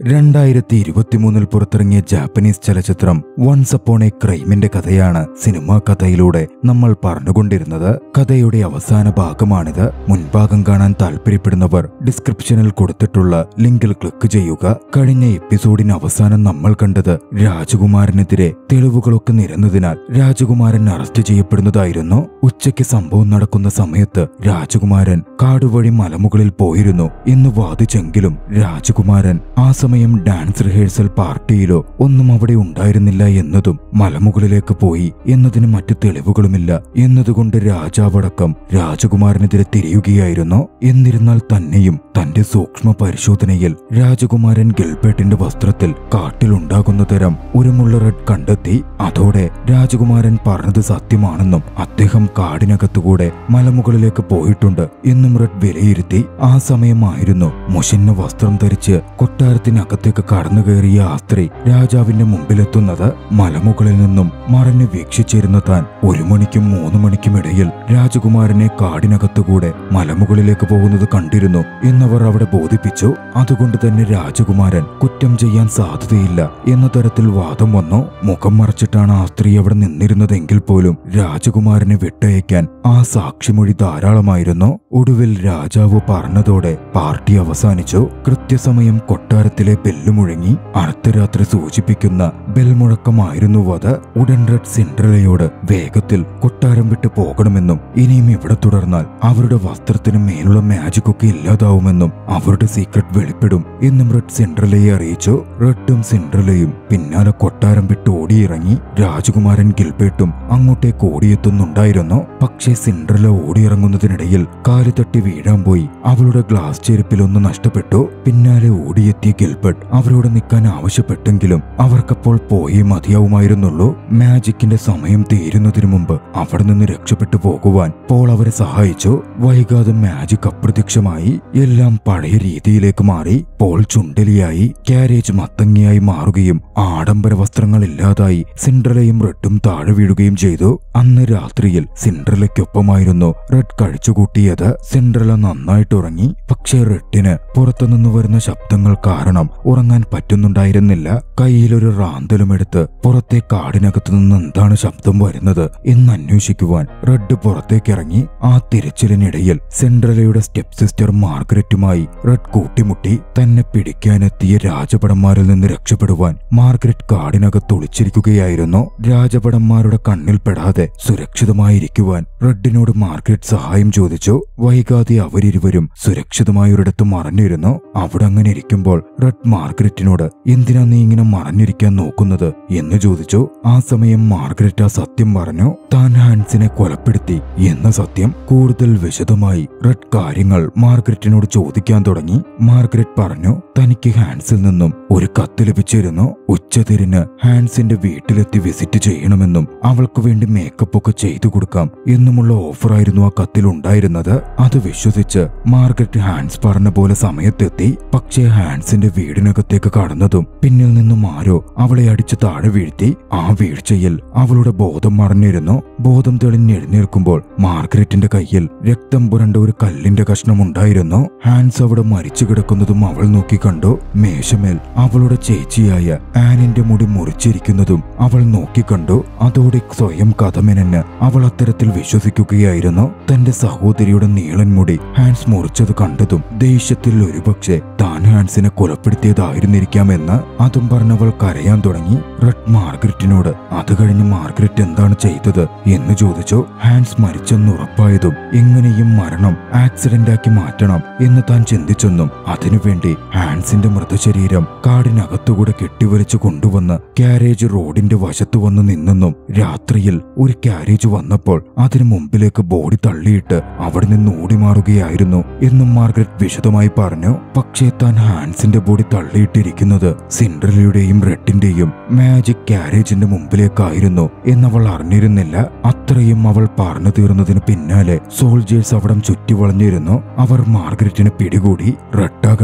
രണ്ടായിരത്തി ഇരുപത്തിമൂന്നിൽ പുറത്തിറങ്ങിയ ജാപ്പനീസ് ചലച്ചിത്രം വൺസ് അപ്പോൺ എ ക്രൈമിന്റെ കഥയാണ് സിനിമാ കഥയിലൂടെ നമ്മൾ പറഞ്ഞുകൊണ്ടിരുന്നത് കഥയുടെ അവസാന ഭാഗമാണിത് മുൻഭാഗം കാണാൻ താല്പര്യപ്പെടുന്നവർ ഡിസ്ക്രിപ്ഷനിൽ കൊടുത്തിട്ടുള്ള ലിങ്കിൽ ക്ലിക്ക് ചെയ്യുക കഴിഞ്ഞ എപ്പിസോഡിന് അവസാനം നമ്മൾ കണ്ടത് രാജകുമാരനെതിരെ തെളിവുകളൊക്കെ നിരന്നതിനാൽ രാജകുമാരൻ അറസ്റ്റ് ചെയ്യപ്പെടുന്നതായിരുന്നു ഉച്ചയ്ക്ക് സംഭവം നടക്കുന്ന സമയത്ത് രാജകുമാരൻ കാടുവഴി മലമുകളിൽ പോയിരുന്നു എന്ന് വാദിച്ചെങ്കിലും രാജകുമാരൻ ആ സമയം ഡാൻസ് റിഹേഴ്സൽ പാർട്ടിയിലോ ഒന്നും അവിടെ ഉണ്ടായിരുന്നില്ല എന്നതും മലമുകളിലേക്ക് പോയി എന്നതിന് മറ്റു തെളിവുകളുമില്ല എന്നതുകൊണ്ട് രാജാവടക്കം രാജകുമാരനെതിരെ തിരിയുകയായിരുന്നു എന്നിരുന്നാൽ തന്നെയും തന്റെ സൂക്ഷ്മ പരിശോധനയിൽ രാജകുമാരൻ ഗിൽബർട്ടിന്റെ വസ്ത്രത്തിൽ കാട്ടിലുണ്ടാകുന്ന തരം ഒരു മുള്ള റെഡ് കണ്ടെത്തി അതോടെ രാജകുമാരൻ പറഞ്ഞത് സത്യമാണെന്നും അദ്ദേഹം കാടിനകത്തുകൂടെ മലമുകളിലേക്ക് പോയിട്ടുണ്ട് എന്നും റെഡ് വിലയിരുത്തി ആ സമയമായിരുന്നു മുഷിന്ന വസ്ത്രം ധരിച്ച് കൊട്ടാരത്തിനകത്തേക്ക് കടന്നു കയറിയ ആ സ്ത്രീ രാജാവിന്റെ മുമ്പിലെത്തുന്നത് മലമുകളിൽ നിന്നും മറഞ്ഞു വീക്ഷിച്ചിരുന്ന താൻ ഒരു മണിക്കും മൂന്ന് മണിക്കും ഇടയിൽ രാജകുമാരനെ കാടിനകത്തുകൂടെ മലമുകളിലേക്ക് പോകുന്നത് കണ്ടിരുന്നു എന്നവർ അവിടെ ബോധിപ്പിച്ചു അതുകൊണ്ട് തന്നെ രാജകുമാരൻ കുറ്റം ചെയ്യാൻ സാധ്യതയില്ല എന്ന തരത്തിൽ വാദം വന്നു മുഖം മറച്ചിട്ടാണ് ആ സ്ത്രീ അവിടെ നിന്നിരുന്നതെങ്കിൽ പോലും രാജകുമാരനെ വിട്ടയക്കാൻ ആ സാക്ഷിമൊഴി ധാരാളമായിരുന്നു ഒടുവിൽ രാജാവ് പറഞ്ഞതോടെ പാർട്ടി അവസാനിച്ചു കൃത്യസമയം കൊട്ടാരത്തിലെ ബെല്ല് മുഴങ്ങി അർദ്ധരാത്രി സൂചിപ്പിക്കുന്ന ബെൽമുഴക്കമായിരുന്നു അത് ഉടൻ റെഡ് സിൻഡ്രലയോട് വേഗത്തിൽ കൊട്ടാരം വിട്ടു പോകണമെന്നും ഇനിയും ഇവിടെ തുടർന്നാൽ അവരുടെ വസ്ത്രത്തിന് മേലുള്ള മാജിക് ഒക്കെ ഇല്ലാതാവുമെന്നും അവരുടെ സീക്രട്ട് വെളിപ്പെടും എന്നും റെഡ് സിൻഡ്രലയെ അറിയിച്ചു റെഡും സിൻഡ്രലയും പിന്നാലെ കൊട്ടാരം വിട്ട് ഓടിയിറങ്ങി രാജകുമാരൻ ഗിൽബേട്ടും അങ്ങോട്ടേക്ക് ഓടിയെത്തുന്നുണ്ടായിരുന്നു പക്ഷേ സിൻഡ്രല ഓടിയിറങ്ങുന്നതിനിടയിൽ കാല് തട്ടി വീഴാൻ പോയി അവളുടെ ഗ്ലാസ് ചെരുപ്പിലൊന്ന് നഷ്ടപ്പെട്ടു പിന്നാലെ ഓടിയെത്തിയ ഗിൽബർട്ട് അവരോട് നിൽക്കാൻ ആവശ്യപ്പെട്ടെങ്കിലും അവർക്കപ്പോൾ പോയേ മതിയാവുമായിരുന്നുള്ളൂ മാജിക്കിന്റെ സമയം തീരുന്നതിനു മുമ്പ് അവിടെ നിന്ന് രക്ഷപ്പെട്ടു പോകുവാൻ പോൾ അവരെ സഹായിച്ചു വൈകാതെ മാജിക് അപ്രത്യക്ഷമായി എല്ലാം പഴയ രീതിയിലേക്ക് മാറി പോൾ ചുണ്ടലിയായി കാരേജ് മത്തങ്ങയായി മാറുകയും ആഡംബര വസ്ത്രങ്ങൾ ഇല്ലാതായി സിൻഡ്രലയും റെഡും താഴെ വീഴുകയും ചെയ്തു അന്ന് രാത്രിയിൽ സിൻഡ്രലയ്ക്കൊപ്പമായിരുന്നു റെഡ് കഴിച്ചുകൂട്ടിയത് സിൻഡ്രല നന്നായിട്ട് ഉറങ്ങി പക്ഷേ റെഡിന് പുറത്തുനിന്ന് വരുന്ന ശബ്ദങ്ങൾ കാരണം ഉറങ്ങാൻ പറ്റുന്നുണ്ടായിരുന്നില്ല കയ്യിലൊരു റാന്തലുമെടുത്ത് പുറത്തെ കാടിനകത്തു നിന്ന് എന്താണ് ശബ്ദം വരുന്നത് എന്ന് അന്വേഷിക്കുവാൻ റെഡ് പുറത്തേക്കിറങ്ങി ആ തിരച്ചിലിനിടയിൽ സെൻട്രലയുടെ സ്റ്റെപ്പ് സിസ്റ്റർ മാർഗരറ്റുമായി റെഡ് കൂട്ടിമുട്ടി തന്നെ പിടിക്കാനെത്തിയ രാജപടന്മാരിൽ നിന്ന് രക്ഷപ്പെടുവാൻ മാർഗരറ്റ് കാടിനകത്ത് ഒളിച്ചിരിക്കുകയായിരുന്നു രാജപടന്മാരുടെ കണ്ണിൽപ്പെടാതെ സുരക്ഷിതമായിരിക്കുവാൻ റെഡിനോട് മാർഗരറ്റ് സഹായം ചോദിച്ചു വൈകാതെ അവരിരുവരും സുരക്ഷിതമായൊരിടത്ത് മറഞ്ഞിരുന്നു അവിടെ അങ്ങനെ ഇരിക്കുമ്പോൾ റെഡ് മാർഗരറ്റിനോട് എന്തിനാ നീ ഇങ്ങനെ മറഞ്ഞിരിക്കാൻ നോക്കുന്നത് എന്ന് ചോദിച്ചു ആ സമയം മാർഗരറ്റ് ആ സത്യം പറഞ്ഞു താൻ ഹാൻസിനെ കൊലപ്പെടുത്തി എന്ന സത്യം കൂടുതൽ വിശദമായി റെഡ് കാര്യങ്ങൾ മാർഗരറ്റിനോട് ചോദിക്കാൻ തുടങ്ങി മാർഗരറ്റ് പറഞ്ഞു തനിക്ക് ഹാൻസിൽ നിന്നും ഒരു കത്ത് ലഭിച്ചിരുന്നു ഉച്ചതിരിന് ഹാൻസിന്റെ വീട്ടിലെത്തി വിസിറ്റ് ചെയ്യണമെന്നും അവൾക്ക് വേണ്ടി മേക്കപ്പ് ഒക്കെ ചെയ്തു കൊടുക്കാം എന്നുമുള്ള ഓഫറായിരുന്നു ആ കത്തിൽ ഉണ്ടായിരുന്നത് അത് വിശ്വസിച്ച് മാർഗരറ്റ് ഹാൻസ് പറഞ്ഞ പോലെ സമയത്തെത്തി പക്ഷേ ഹാൻസിന്റെ വീടിനകത്തേക്ക് കടന്നതും പിന്നിൽ നിന്നും ആരോ അവളെ അടിച്ച് താഴെ വീഴ്ത്തി ആ വീഴ്ചയിൽ അവളുടെ ബോധം മറഞ്ഞിരുന്നു ബോധം തെളിഞ്ഞെഴുന്നേൽക്കുമ്പോൾ മാർഗരറ്റിന്റെ കയ്യിൽ രക്തം പുരണ്ട ഒരു കല്ലിന്റെ കഷ്ണം ഉണ്ടായിരുന്നു ഹാൻസ് അവിടെ മരിച്ചു കിടക്കുന്നതും അവൾ നോക്കി കണ്ടു മേശമേൽ അവളുടെ ചേച്ചിയായ ആനിന്റെ മുടി മുറിച്ചിരിക്കുന്നതും അവൾ നോക്കിക്കണ്ടു അതോടെ സ്വയം കഥമെനന് അവൾ അത്തരത്തിൽ വിശ്വസിക്കുകയായിരുന്നു തന്റെ സഹോദരിയുടെ നീളൻ മുടി ഹാൻസ് മുറിച്ചത് കണ്ടതും ദേഷ്യത്തിൽ ഒരുപക്ഷെ താൻ ഹാൻസിനെ കൊലപ്പെടുത്തിയതായിരുന്നിരിക്കാമെന്ന് അതും പറഞ്ഞവൾ കരയാൻ തുടങ്ങി റെഡ് മാർഗരറ്റിനോട് അത് കഴിഞ്ഞ് മാർഗരറ്റ് എന്താണ് ചെയ്തത് എന്ന് ചോദിച്ചു ഹാൻസ് മരിച്ചെന്ന് ഉറപ്പായതും എങ്ങനെയും മരണം ആക്സിഡന്റ് ആക്കി മാറ്റണം എന്ന് താൻ ചിന്തിച്ചെന്നും അതിനുവേണ്ടി ഹാൻസിന്റെ മൃതശരീരം കാടിനകത്തുകൂടെ കെട്ടിവലിച്ചു കൊണ്ടുവന്ന് കാരേജ് റോഡിന്റെ വശത്തു വന്ന് നിന്നെന്നും രാത്രിയിൽ ഒരു കാരേജ് വന്നപ്പോൾ അതിനു മുമ്പിലേക്ക് ബോഡി തള്ളിയിട്ട് അവിടെ നിന്ന് ഓടിമാറുകയായിരുന്നു എന്നും മാർഗരറ്റ് വിശദമായി പറഞ്ഞു പക്ഷേ താൻ ഹാൻസിന്റെ ബോഡി തള്ളിയിട്ടിരിക്കുന്നത് സിൻഡ്രലയുടെയും റെഡിന്റെയും മാജിക് കാരേജിന്റെ മുമ്പിലേക്കായിരുന്നു എന്നവൾ അറിഞ്ഞിരുന്നില്ല അത്രയും അവൾ പറഞ്ഞു തീർന്നതിന് പിന്നാലെ സോൾജേഴ്സ് അവിടം ചുറ്റി വളഞ്ഞിരുന്നു അവർ മാർഗരറ്റിനെ പിടികൂടി റെഡാകട്ടെ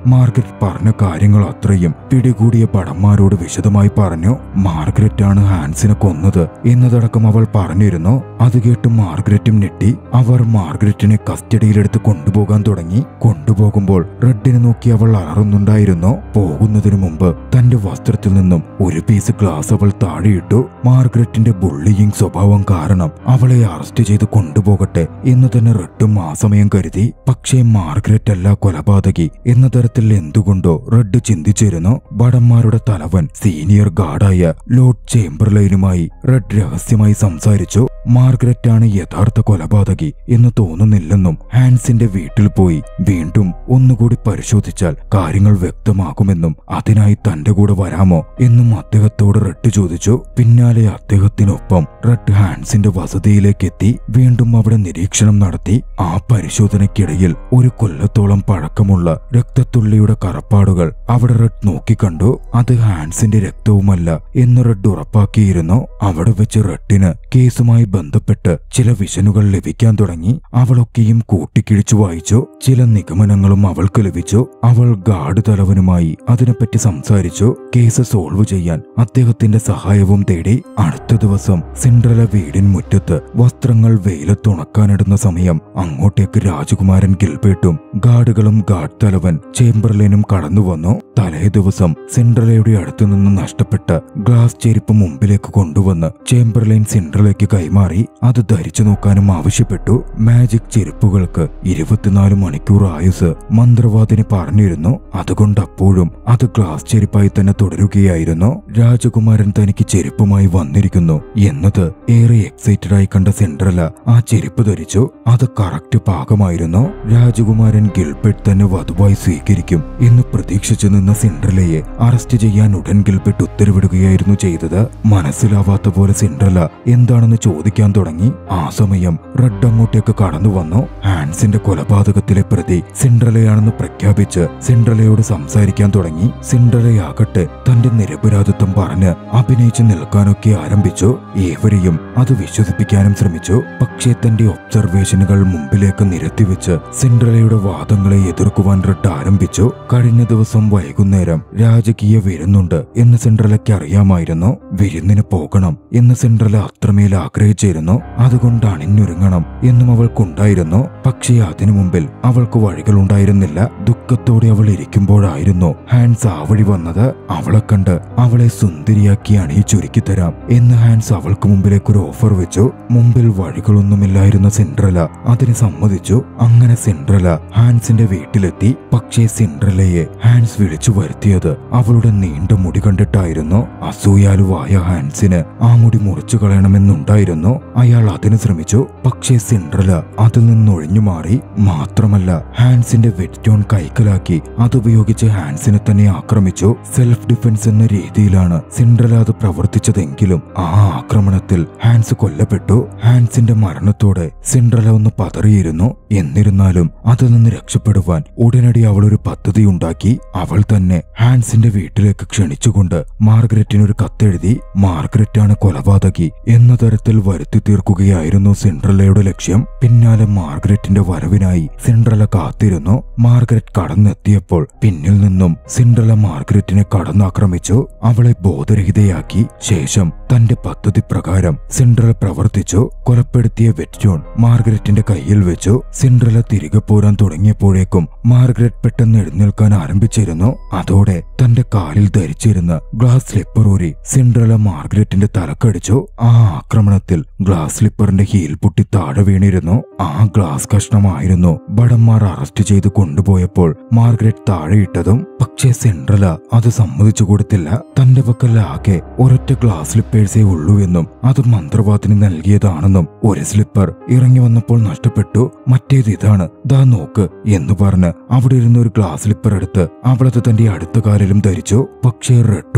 മാർഗരറ്റ് പറഞ്ഞ കാര്യങ്ങൾ അത്രയും പിടികൂടിയ പടന്മാരോട് വിശദമായി പറഞ്ഞു മാർഗരറ്റ് ആണ് ഹാൻസിനെ കൊന്നത് എന്നതടക്കം അവൾ പറഞ്ഞിരുന്നു അത് കേട്ട് മാർഗരറ്റും ഞെട്ടി അവർ മാർഗരറ്റിനെ കസ്റ്റഡിയിലെടുത്ത് കൊണ്ടുപോകാൻ തുടങ്ങി കൊണ്ടുപോകുമ്പോൾ റെഡിനെ നോക്കി അവൾ അലറുന്നുണ്ടായിരുന്നു പോകുന്നതിനു മുമ്പ് തന്റെ വസ്ത്രത്തിൽ നിന്നും ഒരു പീസ് ഗ്ലാസ് അവൾ താഴെയിട്ടു മാർഗരറ്റിന്റെ ബുള്ളിയിങ് സ്വഭാവം കാരണം അവളെ അറസ്റ്റ് ചെയ്ത് കൊണ്ടുപോകട്ടെ എന്ന് തന്നെ റെഡും ആ സമയം കരുതി പക്ഷേ മാർഗരറ്റ് അല്ല കൊലപാതകി എന്ന തരത്തിൽ എന്തുകൊണ്ടോ റെഡ് ചിന്തിച്ചിരുന്നു ഭടന്മാരുടെ തലവൻ സീനിയർ ഗാർഡായ ലോർഡ് ചേംബർലൈനുമായി റെഡ് രഹസ്യമായി സംസാരിച്ചു മാർഗരറ്റ് ആണ് യഥാർത്ഥ കൊലപാതകി എന്ന് തോന്നുന്നില്ലെന്നും ഹാൻസിന്റെ വീട്ടിൽ പോയി വീണ്ടും ഒന്നുകൂടി പരിശോധിച്ചാൽ കാര്യങ്ങൾ വ്യക്തമാകുമെന്നും അതിനായി തന്റെ കൂടെ വരാമോ എന്നും അദ്ദേഹത്തോട് റെഡ് ചോദിച്ചു പിന്നാലെ അദ്ദേഹത്തിനൊപ്പം റെഡ് ഹാൻസിന്റെ വസതിയിലേക്ക് എത്തി വീണ്ടും അവിടെ നിരീക്ഷണം നടത്തി ആ പരിശോധനയ്ക്കിടയിൽ ഒരു കൊല്ലത്തോളം പഴക്കമുള്ള രക്തത്തുള്ളിയുടെ കറപ്പാടുകൾ അവിടെ റെഡ് നോക്കിക്കണ്ടു അത് ഹാൻസിന്റെ രക്തവുമല്ല എന്ന് റെഡ് ഉറപ്പാക്കിയിരുന്നു അവിടെ വെച്ച് റെഡിന് കേസുമായി ബന്ധപ്പെട്ട് ചില വിഷനുകൾ ലഭിക്കാൻ തുടങ്ങി അവളൊക്കെയും കൂട്ടിക്കിഴിച്ചു വായിച്ചു ചില നിഗമനങ്ങളും അവൾക്ക് ലഭിച്ചു അവൾ ഗാർഡ് തലവനുമായി അതിനെപ്പറ്റി സംസാരിച്ചു കേസ് സോൾവ് ചെയ്യാൻ അദ്ദേഹത്തിന്റെ സഹായവും തേടി അടുത്ത ദിവസം സിൻഡ്രല വീടിൻ മുറ്റത്ത് വസ്ത്രങ്ങൾ വെയിലത്തുണക്കാനിടുന്ന സമയം അങ്ങോട്ടേക്ക് രാജകുമാരൻ ഗിൽബേട്ടും ഗാർഡുകളും ഗാർഡ് തലവൻ ചേംബർലൈനും കടന്നു വന്നു തലേ ദിവസം സിൻഡ്രലയുടെ അടുത്തു നിന്ന് നഷ്ടപ്പെട്ട ഗ്ലാസ് ചെരുപ്പ് മുമ്പിലേക്ക് കൊണ്ടുവന്ന് ചേംബർലൈൻ സിൻഡ്രലയ്ക്ക് കൈമാറി അത് ധരിച്ചു നോക്കാനും ആവശ്യപ്പെട്ടു മാജിക് ചെരുപ്പുകൾക്ക് ഇരുപത്തിനാല് മണിക്കൂർ ആയുസ് മന്ത്രവാദിനി പറഞ്ഞിരുന്നു അതുകൊണ്ട് അപ്പോഴും അത് ഗ്ലാസ് ചെരുപ്പായി തന്നെ തുടരുകയായിരുന്നു രാജകുമാരൻ തനിക്ക് ചെരുപ്പുമായി വന്നിരിക്കുന്നു എന്നത് ഏറെ എക്സൈറ്റഡ് ആയി കണ്ട സിൻഡ്രല ആ ചെരുപ്പ് ധരിച്ചു അത് കറക്റ്റ് പാകമായിരുന്നു രാജകുമാരൻ ഗിൽബർട്ട് തന്നെ വധുവായി സ്വീകരിക്കും എന്ന് പ്രതീക്ഷിച്ചു നിന്ന സിൻഡ്രലയെ അറസ്റ്റ് ചെയ്യാൻ ഉടൻ ഗിൽബർട്ട് ഉത്തരവിടുകയായിരുന്നു ചെയ്തത് മനസ്സിലാവാത്ത പോലെ സിൻഡ്രല എന്താണെന്ന് ചോദിക്കാൻ തുടങ്ങി ആ സമയം റെഡ് അങ്ങോട്ടേക്ക് കടന്നു വന്നു ഹാൻസിന്റെ കൊലപാതകത്തിലെ പ്രതി സിൻഡ്രലയാണെന്ന് പ്രഖ്യാപിച്ച് സിൻഡ്രലയോട് സംസാരിക്കാൻ തുടങ്ങി സിൻഡ്രലയാകട്ടെ തന്റെ നിരപരാധിത്വം പറഞ്ഞ് അഭിനയിച്ചു നിൽക്കാനൊക്കെ ആരംഭിച്ചു ഏവരെയും അത് വിശ്വസിപ്പിക്കാനും ശ്രമിച്ചു പക്ഷേ തന്റെ ഒബ്സർവേഷനുകൾ മുമ്പിലേക്ക് നിരത്തിവെച്ച് സിൻഡ്രലയുടെ വാദങ്ങളെ എതിർക്കുവാൻ റെഡ് ആരംഭിച്ചു കഴിഞ്ഞ ദിവസം വൈകുന്നേരം രാജകീയ വിരുന്നുണ്ട് എന്ന് സിൻഡ്രലയ്ക്ക് അറിയാമായിരുന്നു വിരുന്നിന് പോകണം എന്ന് സിൻഡ്രല അത്രമേൽ ആഗ്രഹിച്ചിരുന്നു അതുകൊണ്ട് അണിഞ്ഞൊരുങ്ങണം എന്നും അവൾക്കുണ്ടായിരുന്നു പക്ഷേ അതിനു മുമ്പിൽ അവൾക്ക് വഴികളുണ്ടായിരുന്നില്ല ദുഃഖത്തോടെ അവൾ ഇരിക്കുമ്പോഴായിരുന്നു ഹാൻസ് ആ വഴി വന്നത് അവളെ കണ്ട് അവളെ സുന്ദരിയാക്കി അണിയിച്ചൊരുക്കി തരാം എന്ന് ഹാൻസ് അവൾക്ക് മുമ്പിലേക്ക് ഒരു ഓഫർ വെച്ചു മുമ്പിൽ വഴികളൊന്നുമില്ലായിരുന്ന സിൻഡ്രല അതിന് സമ്മതിച്ചു അങ്ങനെ സിൻഡ്രല ഹാൻസിന്റെ വീട്ടിലെത്തി പക്ഷേ സിൻഡ്രലയെ ഹാൻസ് വിളിച്ചു വരുത്തിയത് അവളുടെ നീണ്ട മുടി കണ്ടിട്ടായിരുന്നു അസൂയാലുവായ ഹാൻസിന് ആ മുടി മുറിച്ചു കളയണമെന്നുണ്ടായിരുന്നു അയാൾ അതിന് ശ്രമിച്ചു പക്ഷേ സിൻഡ്രല അതിൽ നിന്നൊഴിഞ്ഞു മാറി മാത്രമല്ല ഹാൻസിന്റെ വെറ്റോൺ കൈക്കലാക്കി അതുപയോഗിച്ച് ഹാൻസിനെ തന്നെ ആക്രമിച്ചു സെൽഫ് ഡിഫൻസ് എന്ന രീതിയിലാണ് സിൻഡ്രല അത് പ്രവർത്തിച്ചതെങ്കിലും ആ ആക്രമണത്തിൽ ഹാൻസ് കൊല്ലപ്പെട്ടു ഹാൻസിന്റെ മരണത്തോടെ സിൻഡ്രല ഒന്ന് പതറിയിരുന്നു എന്നിരുന്നാലും അതിൽ നിന്ന് രക്ഷപ്പെടുവാൻ ഉടനടി അവൾ ഒരു പദ്ധതി ഉണ്ടാക്കി അവൾ തന്നെ ഹാൻസിന്റെ വീട്ടിലേക്ക് ക്ഷണിച്ചുകൊണ്ട് മാർഗരറ്റിനൊരു കത്തെഴുതി മാർഗരറ്റാണ് കൊലപാതകി എന്ന തരത്തിൽ വരുത്തി തീർക്കുകയായിരുന്നു സിൻഡ്രലയുടെ ലക്ഷ്യം പിന്നാലെ മാർഗരറ്റിന്റെ വരവിനായി സിൻഡ്രല കാത്തിരുന്നു മാർഗരറ്റ് കടന്നെത്തിയപ്പോൾ പിന്നിൽ നിന്നും സിൻഡ്രല മാർഗരറ്റിനെ കടന്നാക്രമിച്ചു അവളെ ബോധരഹിതയാക്കി ശേഷം തന്റെ പദ്ധതി പ്രകാരം സിൻഡ്രല പ്രവർത്തിച്ചു കൊലപ്പെടുത്തിയ വെറ്റ്ജോൺ മാർഗരറ്റിന്റെ കയ്യിൽ വെച്ചു സിൻഡ്രല തിരികെ പോരാൻ തുടങ്ങിയപ്പോഴേക്കും മാർഗരറ്റ് പെട്ടെന്ന് എഴുന്നേൽക്കാൻ ആരംഭിച്ചിരുന്നു അതോടെ തന്റെ കാലിൽ ധരിച്ചിരുന്ന ഗ്ലാസ് സ്ലിപ്പർ ഊരി സിൻഡ്രല മാർഗരറ്റിന്റെ തലക്കടിച്ചു ആ ആക്രമണത്തിൽ ഗ്ലാസ് സ്ലിപ്പറിന്റെ ഹീൽ പൊട്ടി താഴെ വീണിരുന്നു ആ ഗ്ലാസ് കഷ്ണമായിരുന്നു ഭടന്മാർ അറസ്റ്റ് ചെയ്ത് കൊണ്ടുപോയപ്പോൾ മാർഗരറ്റ് താഴെയിട്ടതും പക്ഷേ സിൻഡ്രല അത് സമ്മതിച്ചു കൊടുത്തില്ല തന്റെ പക്കൽ ആകെ ഒരൊറ്റ ഗ്ലാസ് സ്ലിപ്പേഴ്സേ ഉള്ളൂ എന്നും അത് മന്ത്രവാദിനി നൽകിയതാണെന്നും ഒരു സ്ലിപ്പർ ഇറങ്ങി വന്നപ്പോൾ നഷ്ടപ്പെട്ടു മറ്റേത് ഇതാണ് ദാ നോക്ക് എന്ന് പറഞ്ഞ് അവിടെ ഇരുന്ന ഒരു ഗ്ലാസ് സ്ലിപ്പർ എടുത്ത് അവളത് തന്റെ അടുത്ത കാലിലും ധരിച്ചു പക്ഷേ റെഡുടൻ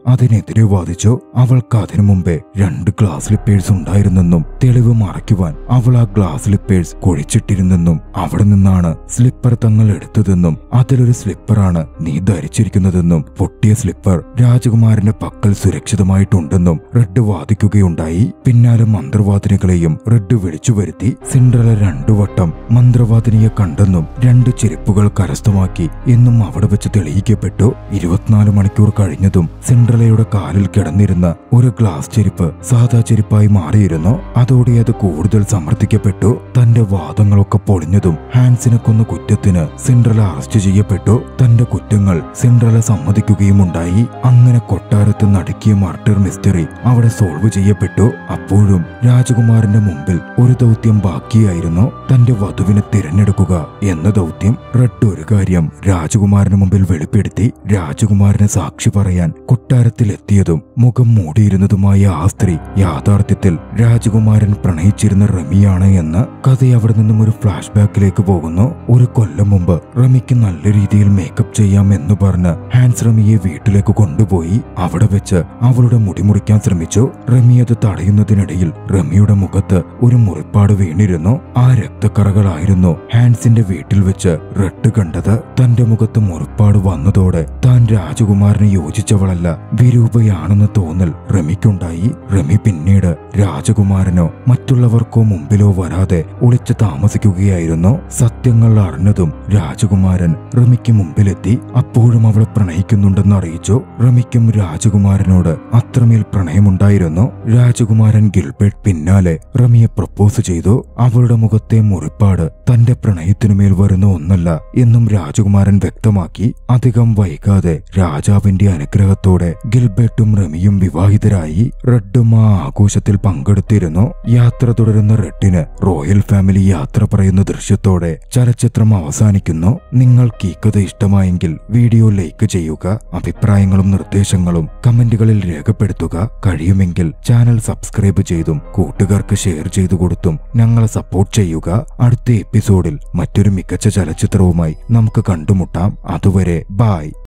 അതിനെതിരെ വാദിച്ചു അവൾക്ക് അതിനു മുമ്പേ രണ്ട് ഗ്ലാസ് സ്ലിപ്പേഴ്സ് ഉണ്ടായിരുന്നെന്നും തെളിവ് മറയ്ക്കുവാൻ അവൾ ആ ഗ്ലാസ് സ്ലിപ്പേഴ്സ് കുഴിച്ചിട്ടിരുന്നെന്നും അവിടെ നിന്നാണ് സ്ലിപ്പർ തങ്ങൾ എടുത്തതെന്നും അതിലൊരു സ്ലിപ്പറാണ് നീ ധരിച്ചിരിക്കുന്നതെന്നും പൊട്ടിയ സ്ലിപ്പർ രാജകുമാരന്റെ പക്കൽ സുരക്ഷിതമായിട്ടുണ്ടെന്നും റെഡ് വാദിക്കുകയുണ്ടായി പിന്നാലെ മന്ത്രവാദിനികളെയും റെഡ് വിളിച്ചു വരുത്തി സിൻഡ്രല രണ്ടു വട്ടം മന്ത്രവാദിനിയെ കണ്ടെന്നും രണ്ട് ചെരുപ്പുകൾ കരസ്ഥമാക്കി എന്നും അവിടെ വെച്ച് തെളിയിക്കപ്പെട്ടു ഇരുപത്തിനാല് മണിക്കൂർ കഴിഞ്ഞതും സിൻഡ്രലയുടെ കാലിൽ കിടന്നിരുന്ന ഒരു ഗ്ലാസ് ചെരുപ്പ് സാധാ ചെരുപ്പായി മാറിയിരുന്നു അതോടെ അത് കൂടുതൽ സമർത്ഥിക്കപ്പെട്ടു തന്റെ വാദങ്ങളൊക്കെ പൊളിഞ്ഞതും ഹാൻസിനെ കൊന്ന കുറ്റത്തിന് സിൻഡ്രല അറസ്റ്റ് ചെയ്യപ്പെട്ടു തന്റെ കുറ്റങ്ങൾ സിൻഡ്രല സമ്മതിക്കുകയുമുണ്ടായി അങ്ങനെ കൊട്ടാരത്ത് നടുക്കിയ മർഡർ മിസ്റ്ററി അവിടെ സോൾവ് ചെയ്യപ്പെട്ടു അപ്പോഴും രാജകുമാരന്റെ മുമ്പിൽ ഒരു ദൗത്യം ബാക്കിയായിരുന്നു തന്റെ വധുവിനെ തിരഞ്ഞെടുക്കുക എന്ന ദൗത്യം റെഡ് ഒരു കാര്യം രാജകുമാരന് മുമ്പിൽ വെളിപ്പെടുത്തി രാജകുമാരനെ സാക്ഷി പറയാൻ കൊട്ടാരത്തിലെത്തിയതും മുഖം മൂടിയിരുന്നതുമായ ആ സ്ത്രീ യാഥാർത്ഥ്യത്തിൽ രാജകുമാരൻ പ്രണയിച്ചിരുന്ന റമിയാണ് എന്ന് കഥ അവിടെ നിന്നും ഒരു ഫ്ലാഷ് ബാക്കിലേക്ക് പോകുന്നു ഒരു കൊല്ലം മുമ്പ് റമിക്ക് നല്ല രീതിയിൽ മേക്കപ്പ് ചെയ്യാം എന്ന് പറഞ്ഞ് ഹാൻസ് റമിയെ വീട്ടിലേക്ക് കൊണ്ടുപോയി അവിടെ വെച്ച് അവളുടെ മുടി മുറിക്കാൻ ശ്രമിച്ചു റമി അത് തടയുന്നതിനിടയിൽ റമിയുടെ മുഖത്ത് ഒരു മുറിപ്പാട് വീണിരുന്നു ആ രക്തക്കറകളായിരുന്നു ഹാൻസിന്റെ വീട്ടിൽ വെച്ച് റെഡ് കണ്ടത് തന്റെ മുഖത്ത് മുറിപ്പാട് വന്നതോടെ താൻ രാജകുമാരന് യോജിച്ചവളല്ല വിരൂപയാണെന്ന തോന്നൽ റമിക്കുണ്ടായി റമി പിന്നീട് രാജകുമാരനോ മറ്റുള്ളവർക്കോ മുമ്പിലോ വരാതെ ഒളിച്ചു താമസിക്കുകയായിരുന്നു സത്യങ്ങൾ അറിഞ്ഞതും രാജകുമാരൻ റമിക്ക് മുമ്പിലെത്തി അപ്പോഴും അവളെ പ്രണയിക്കുന്നുണ്ടെന്ന് അറിയിച്ചു റമിക്കും രാജകുമാരനോട് അത്രമേൽ പ്രണയമുണ്ടായിരുന്നു രാജകുമാരൻ ഗിൽബർട്ട് പിന്നാലെ റമിയെ പ്രപ്പോസ് ചെയ്തു അവളുടെ മുഖത്തെ മുറിപ്പാട് തന്റെ പ്രണയത്തിനുമേൽ വരുന്ന ഒന്നല്ല എന്നും രാജകുമാരൻ വ്യക്തമാക്കി അധികം വൈകാതെ രാജാവിന്റെ അനുഗ്രഹത്തോടെ ഗിൽബർട്ടും റമിയും വിവാഹിതരായി റെഡും ആ ആഘോഷത്തിൽ പങ്കെടുത്തിരുന്നു യാത്ര തുടരുന്ന റെഡിന് റോയൽ ഫാമിലി യാത്ര പറയുന്ന ദൃശ്യത്തോടെ ചലച്ചിത്രം അവസാനിക്കുന്നു നിങ്ങൾക്ക് ഈ കഥ ഇഷ്ടമായെങ്കിൽ വീഡിയോ ലൈക്ക് ചെയ്യുക അഭിപ്രായങ്ങളും നിർദ്ദേശങ്ങളും കമന്റുകളിൽ രേഖപ്പെടുത്തുക കഴിയുമെങ്കിൽ ചാനൽ സബ്സ്ക്രൈബ് ചെയ്തും കൂട്ടുകാർക്ക് ഷെയർ ചെയ്തു കൊടുത്തും ഞങ്ങളെ സപ്പോർട്ട് ചെയ്യുക അടുത്ത എപ്പിസോഡിൽ മറ്റൊരു മികച്ച ചലച്ചിത്രവുമായി നമുക്ക് കണ്ടുമുട്ടാം അതുവരെ ബായ്